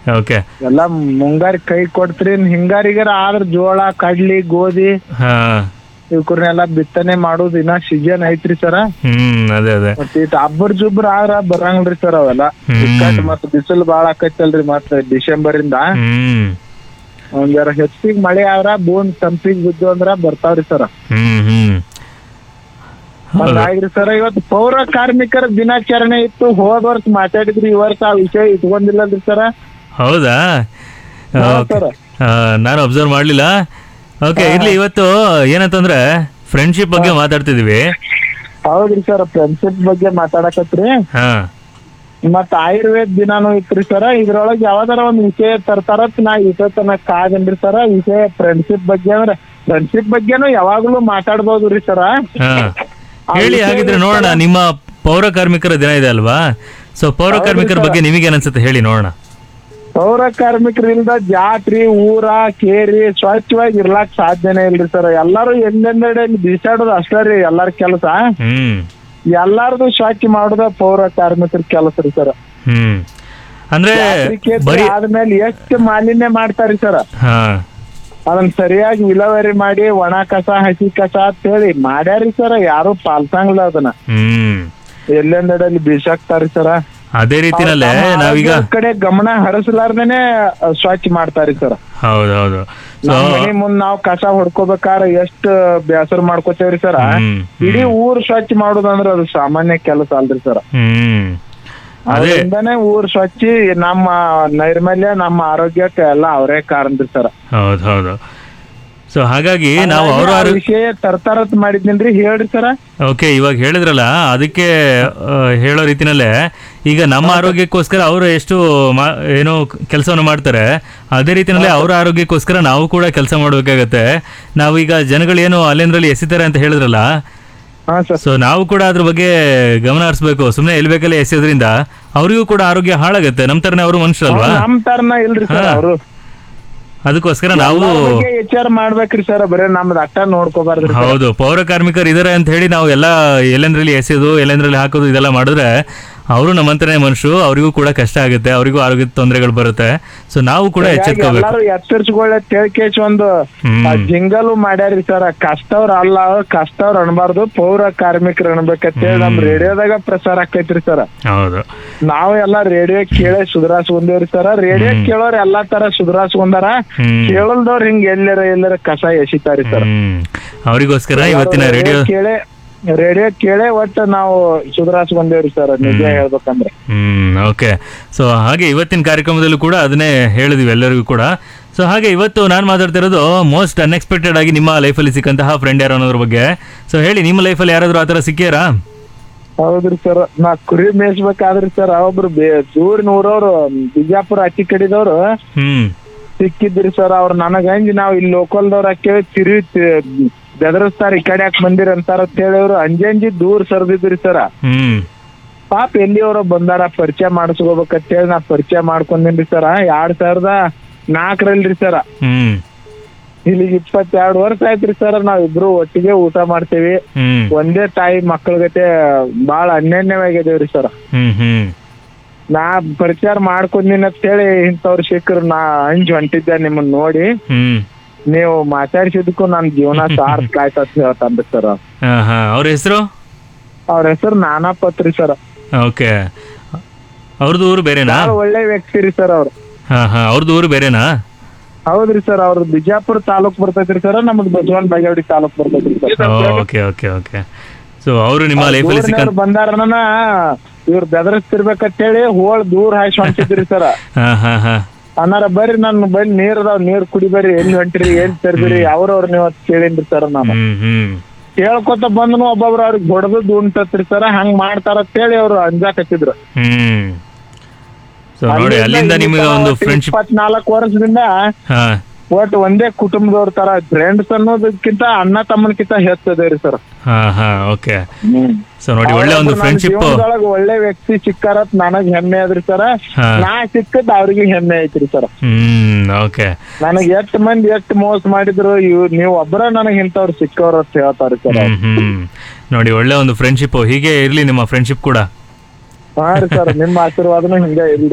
Okay ಎಲ್ಲಾ ಮುಂಗಾರಿ ಕೈ ಕೊಡ್ತ್ರಿ ಇನ್ ಹಿಂಗಾರಿಗಾರ ಆದ್ರ ಜೋಳ ಕಡ್ಲಿ ಗೋಧಿ ಹಾ ಇವಕ್ರನ್ನೆಲ್ಲ ಬಿತ್ತನೆ ಮಾಡೋದು ಇನ್ನ ಸೀಸನ್ ಐತ್ರಿ ಸರ ಹ್ಮ್ ಅದೇ ಅದೇ ಮತ್ ಇಟ್ ಅಬ್ಬರ್ ಜುಬ್ರ ಆದ್ರ ಬರಂಗಿಲ್ರಿ ಸರ್ ಅವೆಲ್ಲ ಹ್ಮ್. ಇಕ್ಕಟ್ ಮತ್ ಬಿಸಿಲು ಬಾಳ ಆಕೈತಲ್ರಿ ಮತ್ ಡಿಸೆಂಬರ್ ಇಂದ ಹ್ಮ್ ಒಂದ್ ಜರ ಹೆಚ್ಚಿಗೆ ಮಳೆ ಆದ್ರ ಬೂನ್ ತಂಪಿಗ್ ಬಿದ್ದು ಅಂದ್ರ ಬರ್ತಾವ್ರಿ ಸರ್ ಹ್ಮ್ ಹ್ಮ್ ಹೌದು ಹಂಗಾಗ್ರಿ ಸರ್ ಇವತ್ತು ಪೌರ ಕಾರ್ಮಿಕರ ದಿನಾಚರಣೆ ಇತ್ತು ಹೋದ್ ವರ್ಷ ಮಾತಾಡಿದ್ರಿ ಈ ವರ್ಷ ಆ ವಿಷಯ ಇಟ್ಕೊಂಡಿಲ್ಲಲ್ರಿ ಸರ ಹೌದಾ ಹಾ, ಓಕೆ. ಸರ್. ಆ, ನಾನು ಅಬ್ಸರ್ವ್ ಮಾಡ್ಲಿಲ್ಲ ಓಕೆ ಇರ್ಲಿ ಇವತ್ತು ಏನಂತಂದ್ರೆ ಫ್ರೆಂಡ್ಶಿಪ್ ಬಗ್ಗೆ ಮಾತಾಡ್ತಿದೀವಿ ಹೌದ್ರಿ ಸರ್ ಫ್ರೆಂಡ್ಶಿಪ್ ಬಗ್ಗೆ ಮಾತಾಡಕತ್ರಿ ಹಾ ಮತ್ ಆಯುರ್ವೇದ ದಿನಾನು ಇತ್ರಿ ಸರ ಇದ್ರೊಳಗ್ ಯಾವ್ದಾರ ಒಂದ್ ವಿಷಯ ತರ್ತಾರತ್ ನಾ ಇಷ್ಟ ತನಕ ಕಾದನ್ರಿ ಸರ ವಿಷಯ ಫ್ರೆಂಡ್ಶಿಪ್ ಬಗ್ಗೆ ಅಂದ್ರೆ ಫ್ರೆಂಡ್ಶಿಪ್ ಬಗ್ಗೆನು ಯಾವಾಗ್ಲೂ ಮಾತಾಡ್ಬೋದು ರೀ ಸರ ಹಾ ಹೇಳಿ ಹಾಗಿದ್ರೆ ನೋಡೋಣ ನಿಮ್ಮ ಪೌರ ಕಾರ್ಮಿಕರ ದಿನ ಇದೆ ಅಲ್ವಾ ಸೊ ಪೌರ ಹೌದು ಕಾರ್ಮಿಕರ ಸರ್. ಬಗ್ಗೆ ನಿಮಗೆ ಅನ್ಸುತ್ತೆ ಹೇಳಿ ನೋಡೋಣ ಪೌರ ಕಾರ್ಮಿಕರಿಂದ ಜಾತ್ರಿ ಊರ ಕೇರಿ ಸ್ವಚ್ಛವಾಗಿ ಇರ್ಲಾಕ್ ಸಾಧ್ಯನೇ ಇಲ್ರಿ ಸರ್ ಎಲ್ಲಾರು ಎಂದೆಂದೆಡೆ ಬಿಸಾಡೋದು ಅಷ್ಟೇ ರೀ ಎಲ್ಲಾರ ಕೆಲಸ ಹ್ಮ್ ಎಲ್ಲಾರ್ದು ಸ್ವಚ್ಛ ಮಾಡೋದ ಪೌರ ಕಾರ್ಮಿಕರ ಕೆಲಸ ರೀ ಸರ್ ಹ್ಮ್ ಅಂದ್ರೆ ಬರೀ ಬರೀ ಆದ್ಮೇಲೆ ಎಷ್ಟು ಮಾಲಿನ್ಯ ಮಾಡ್ತಾರಿ ಸರ್ ಹಾ ಅದನ್ನ ಸರಿಯಾಗಿ ವಿಲೇವಾರಿ ಮಾಡಿ ಒಣ ಕಸ ಹಸಿ ಕಸ ಅಂತ ಹೇಳಿ ಮಾಡ್ಯಾರಿ ಸರ್ ಯಾರು ಪಾಲ್ಸಂಗಿಲ್ಲ ಅದನ್ನ ಹ್ಮ್ ಎಲ್ಲೆಂದೆಡಲ್ಲಿ ಬೀಸಾಕ್ತಾರಿ ಸರ್ ಅದೇ ರೀತಿನಲ್ಲೇ ನಾವೀಗ ಕಡೆ ಗಮನ ಹರಿಸಲಾರ್ದೇನೆ ಅಹ್, ಸ್ವಚ್ಛ ಮಾಡ್ತಾರಿ ಸರ್ ಹೌದು ಹೌದು ಸೊ ನಮ್ ಮನಿ ಮುಂದ್ ನಾವ್ ಕಸ ಹೊಡ್ಕೋಬೇಕಾರ ಎಷ್ಟ್ ಬೇಸರ ಮಾಡ್ಕೋತೇವ್ರಿ ಸರ್ ಹ್ಮ್, ಇಡೀ ಊರ್ ಸ್ವಚ್ಛ ಮಾಡೋದಂದ್ರ ಅದು ಸಾಮಾನ್ಯ ಕೆಲಸ ಅಲ್ರಿ ಸರ್ ಹ್ಮ್ ಅದೇ ಅದರಿಂದಾನೇ ಊರ್ ಸ್ವಚ್ಛ ನಮ್ಮ ನೈರ್ಮಲ್ಯ ನಮ್ಮ ಆರೋಗ್ಯಕ್ಕೆ ಎಲ್ಲ ಅವರೇ ಕಾರಣ ಸರ್ ಹೌದು ಹೌದು ಸೊ ಹಾಗಾಗಿ ನಾವು ಅವರ ಆ ವಿಷಯ ತರ್ತಾರತ್ ಮಾಡಿದ್ನೇನ್ರಿ ಹೇಳ್ರಿ ಸರ ಓಕೆ ಇವಾಗ ಹೇಳಿದ್ರಲ್ಲ ಅದಕ್ಕೆ ಆ, ಹೇಳೋ ರೀತಿನಲ್ಲೇ ಈಗ ನಮ್ಮ ಆರೋಗ್ಯಕ್ಕೋಸ್ಕರ ಅವರು ಎಷ್ಟು ಮಾ ಏನೋ ಕೆಲಸವನ್ನು ಮಾಡ್ತಾರೆ ಅದೇ ರೀತಿನಲ್ಲೇ ಅವರ ಆರೋಗ್ಯಕ್ಕೋಸ್ಕರ ನಾವು ಕೂಡ ಕೆಲಸ ಮಾಡಬೇಕಾಗತ್ತೆ ನಾವೀಗ ಜನಗಳೇನು ಅಲ್ಲೇಂದ್ರಲ್ಲಿ ಎಸಿತಾರೆ ಅಂತ ಹೇಳಿದ್ರಲ್ಲ ಹಾ ಸರ್ ಸೊ ನಾವು ಕೂಡ ಅದ್ರ ಬಗ್ಗೆ ಗಮನ ಹರಿಸ್ಬೇಕು ಸುಮ್ಮನೆ ಎಲ್ಲಿ ಬೇಕಲ್ಲೇ ಎಸೆಯೋದ್ರಿಂದ ಅವರಿಗೂ ಕೂಡ ಆರೋಗ್ಯ ಹಾಳಾಗತ್ತೆ ನಮ್ಮ ಥರನೇ ಅವರು ಮನುಷ್ಯರಲ್ವಾ ನಮ್ ತರನ ಇಲ್ರಿ ಸರ್ ಹಾ. ಅವರು ಅದಕ್ಕೋಸ್ಕರ ನಾವು ವಿಚಾರ ಮಾಡ್ಬೇಕ್ರಿ ಸರ್ ಬರೇ ನಮ್ದು ಅಟ್ಟ ನೋಡ್ಕೋಬಾರ್ದ್ರಿ sir. ಹೌದು ಪೌರ ಕಾರ್ಮಿಕರು ಇದಾರೆ ಅಂತ ಹೇಳಿ ನಾವು ಎಲ್ಲ ಎಲ್ಲೆಂದ್ರಲ್ಲಿ ಎಸೆಯೋದು ಎಲ್ಲೆಂದ್ರಲ್ಲಿ ಹಾಕೋದು ಇದೆಲ್ಲ ಮಾಡಿದ್ರೆ ಅವರು ನಮ್ಮಂತನೇ ಮನುಷ್ಯರು ಅವರಿಗೂ ಕೂಡ ಕಷ್ಟ ಆಗುತ್ತೆ ಅವರಿಗೂ ಆರೋಗ್ಯದ ತೊಂದರೆಗಳು ಬರುತ್ತೆ ಸೊ ನಾವು ಕೂಡ ಹೀಗಾಗಿ ಎಚ್ಚೆತ್ಕೋಬೇಕು ಎಲ್ಲಾರು ಎಚ್ಚರಿಸ್ಕೊಳ್ಳೆ ತಿಳ್ಕೇಶ್ ಒಂದು ಹ್ಮ್. ಜಿಂಗಲು ಮಾಡ್ಯಾರಿ ಸರ್ ಕಷ್ಟವ್ರ ಅಲ್ಲ ಕಷ್ಟವ್ರ ಅನ್ಬಾರ್ದು ಪೌರ ಕಾರ್ಮಿಕರು ಅನ್ಬೇಕಂತೇಳಿ ನಮ್ ರೇಡಿಯೋದಾಗ ಪ್ರಸಾರ ಆಕೈತ್ರಿ ಸರ್ ಹೌದು ನಾವು ಎಲ್ಲಾ ರೇಡಿಯೋ ಕೇಳೇ ಸುಧಾರಿಸ್ಕೊಂಡೇವ್ರಿ ಸರ್ ರೇಡಿಯೋ ಕೇಳೋರ್ ಎಲ್ಲಾ ತರ ಸುಧಾರಿಸ್ಕೊಂಡಾರ ಹ್ಮ್. ಕೇಳಲ್ದವ್ರ ಹಿಂಗ್ ಎಲ್ಲರ ಎಲ್ಲರ ಕಸ ಎಸಿತಾರಿ ಸರ್ ಹ್ಮ್ ಅವರಿಗೋಸ್ಕರ ಇವತ್ತಿನ ರೇಡಿಯೋ ಕೇಳೇ ರೇಡಿಯೋ ಕೇಳೇ ಒಟ್ಟ ನಾವು ಸುಧಾರಿಸ್ಕೊಂಡೇವ್ರಿ ಸರ್ ನಿಜ ಹೇಳ್ಬೇಕಂದ್ರೆ ಹ್ಮ್ ಓಕೆ ಸೊ ಹಾಗೆ ಇವತ್ತಿನ ಕಾರ್ಯಕ್ರಮದಲ್ಲೂ ಕೂಡ ಅದನ್ನೇ ಹೇಳಿದ್ವಿ ಎಲ್ಲರಿಗೂ ಕೂಡ ಸೊ ಹಾಗೆ ಇವತ್ತು ನಾನು ಮಾತಾಡ್ತಿರೋದು ಮೋಸ್ಟ್ ಅನ್ಎಕ್ಸ್ಪೆಕ್ಟೆಡ್ ಆಗಿ ನಿಮ್ಮ ಲೈಫಲ್ಲಿ ಸಿಕ್ಕಂತಹ ಫ್ರೆಂಡ್ ಯಾರು ಅನ್ನೋದ್ರ ಬಗ್ಗೆ ಸೊ ಹೇಳಿ ನಿಮ್ಮ ಲೈಫಲ್ಲಿ ಯಾರಾದರೂ ಆ ಥರ ಸಿಕ್ಕ್ಯಾರಾ ಹೌದ್ರಿ ಸರ್ ನಾ ಕುರಿ ಮೇಯಿಸ್ಬೇಕಾದ್ರಿ ಸರ್ ಒಬ್ರು ಬೇ ದೂರಿನ ಊರವ್ರು ಬಿಜಾಪುರ ಅಕ್ಕಿ ಕಡಿದವ್ರು ಹ್ಮ್ ಸಿಕ್ಕಿದ್ರಿ ಸರ್ ಅವ್ರು ನನಗ ಹಂಗಿ ನಾವ್ ಇಲ್ಲಿ ಲೋಕಲ್ದವ್ರ ಕೇಳಿ ತಿರುಗಿ ಬೆದರಿಸ್ತಾರ ಈ ಕಡೆ ಯಾಕೆ ಬಂದಿರ ಅಂತಾರ ಅಂತ ಹೇಳಿ ಅವ್ರು ಅಂಜಿ ಅಂಜಿ ದೂರ ಸರ್ದಿದ್ರಿ ಸರ್ ಹ್ಮ್ ಪಾಪ ಎಲ್ಲಿಯವ್ರ ಬಂದಾರ ಪರಿಚಯ ಮಾಡಿಸ್ಕೋಬೇಕಂತ ಹೇಳಿ ನಾ ಪರಿಚಯ ಮಾಡ್ಕೊಂಡೇನ್ರಿ ಸರ್ ಎರಡ್ ಸಾವಿರದ ನಾಲ್ಕರಲ್ರಿ ಸರ್ ಹ್ಮ್ ಇಲ್ಲಿಗೆ ಇಪ್ಪತ್ತೆರಡು ವರ್ಷ ಆಯ್ತ್ರಿ ಸರ್ ನಾವ್ ಇಬ್ರು ಒಟ್ಟಿಗೆ ಊಟ ಮಾಡ್ತೇವಿ ಹ್ಮ್ ಒಂದೇ ತಾಯಿ ಮಕ್ಕಳ ಗತೆ ಬಾಳ ಅನ್ಯೋನ್ಯವಾಗಿದೇವ್ರಿ ಸರ್ ಹ್ಮ್ ಹ್ಮ್ ನಾ ಪರಿಚಯ ಮಾಡ್ಕೊಂದಿನ ಅಂತ ಹೇಳಿ ಇಂಥವ್ರು ಸಿಕ್ಕರು ನಾ ಅಂಜ್ ಹೊಂಟಿದ್ದೆ ನಿಮ್ಮನ್ನ ನೋಡಿ ಹ್ಮ್ ನೀವು ಮಾತಾಡ್ಸಿದಕ್ಕೂ ನನ್ ಜೀವನ ಸಾರ್ಥಕ ಆಯ್ತು ಅಂತ ಹೇಳ್ತಾನ್ರಿ ಸರ್ ಹಾ ಹಾ ಅವ್ರ ಹೆಸರು ಅವ್ರ ಹೆಸರು ನಾನಾಪತ್ರಿ ಸರ್ ಓಕೆ ಅವ್ರದ್ದು ಊರು ಬೇರೆನಾ ಬಾಳ ಒಳ್ಳೆ ವ್ಯಕ್ತಿ ರೀ ಸರ್ ಅವ್ರು ಹಾ ಹಾ ಅವ್ರದ್ದು ಊರು ಬೇರೆನಾ ಹೌದ್ರಿ ಸರ್ ಅವ್ರದ್ದು ಬಿಜಾಪುರ ತಾಲೂಕ್ ಬರ್ತೈತ್ರಿ ಸರ್ ನಮ್ದು ಬಸವನ ಬಾಗೇವಾಡಿ ತಾಲೂಕ್ ಬರ್ತೈತ್ರಿ sir okay okay okay so ಅವರು ನಿಮ್ಮ ಲೈಫಲ್ಲಿ ಸಿಕ್ಕ ಊರಿನವ್ರು ಬಂದಾರನ ಇವ್ರು ಬೆದರಿಸ್ತಿರ್ಬೇಕಂತ ಹೇಳಿ ಹೋಳ್ ದೂರ ಹಾಯ್ಸಿ ಹೊಂಟಿದ್ರಿ ಸರ್ ಹಾ ಹಾ ಹಾ ಅನ್ನಾರ ಬರ್ರಿ ನನ್ ಬಲ್ಲಿ ನೀರ್ ಅದಾವ್ ನೀರ್ ಕುಡಿ ಬರ್ರಿ ಎಲ್ಲಿ ಹೊಂಟ್ರಿ ಏನ್ ತರ್ದಿರಿ ಅವ್ರವ್ರ ನೀವ್ ಅತ್ ಕೇಳೇನ್ರಿ ಸರ್ ನಾನು ಹ್ಮ್ ಹ್ಮ್ ಕೇಳ್ಕೊತ ಬಂದ್ನು ಒಬ್ಬೊಬ್ರು ಅವ್ರಿಗೆ ಹೊಡೆದು ಉಂಟತ್ರಿ ಸರ್ ಹಂಗ್ ಮಾಡ್ತಾರ ಅಂತ ಹೇಳಿ ಅವ್ರು ಅಂಜಾಕತ್ತಿದ್ರು ಹ್ಮ್ ಸೊ ನೋಡಿ ಅಲ್ಲಿಂದ ನಿಮಗೆ ಒಂದು ಫ್ರೆಂಡ್ಶಿಪ್ ಇಪ್ಪತ್ನಾಲ್ಕು ವರ್ಷದಿಂದ ಹಾ ಒಟ್ಟು ಒಂದೇ ಕುಟುಂಬದವ್ರ ತರ ಫ್ರೆಂಡ್ಸ್ ಅನ್ನೋದಕ್ಕಿಂತ ಅಣ್ಣ ತಮ್ಮನಕ್ಕಿಂತ ಹೆಚ್ಚದೇರಿ ಸರ್ ಹಾ ಹಾ ಓಕೆ ಸೊ ನೋಡಿ ಒಳ್ಳೆ ಒಂದು ಫ್ರೆಂಡ್ಶಿಪ್ ಒಳ್ಳೆ ವ್ಯಕ್ತಿ ಸಿಕ್ಕಾರತ್ ನನಗ್ ಹೆಮ್ಮೆ ಅದ್ರಿ ಸರ್ ಹಾ. ನಾ ಸಿಕ್ಕದ್ ಅವ್ರಿಗೆ ಹೆಮ್ಮೆ ಐತ್ರಿ ಸರ್ ಹ್ಮ್ ಓಕೆ ನನಗ್ ಎಷ್ಟ್ ಮಂದಿ ಎಷ್ಟ್ ಮೋಸ ಮಾಡಿದ್ರು ಇವ್ ನೀವ್ ಒಬ್ಬರ ನನಗ್ ಇಂಥವ್ರು ಸಿಕ್ಕವ್ರ ಅಂತ ಹೇಳ್ತಾರಿ ಸರ್ ಹ್ಮ್ ಹ್ಮ್ ನೋಡಿ ಒಳ್ಳೆ ಒಂದು ಫ್ರೆಂಡ್ಶಿಪ್ ಹೀಗೆ ಇರ್ಲಿ ನಿಮ್ಮ ಫ್ರೆಂಡ್ಶಿಪ್ ಕೂಡ ಹಾ ರೀ ಸರ್ ನಿಮ್ಮ ಆಶೀರ್ವಾದನು ಹಿಂಗೆ ಇರ್ಲಿ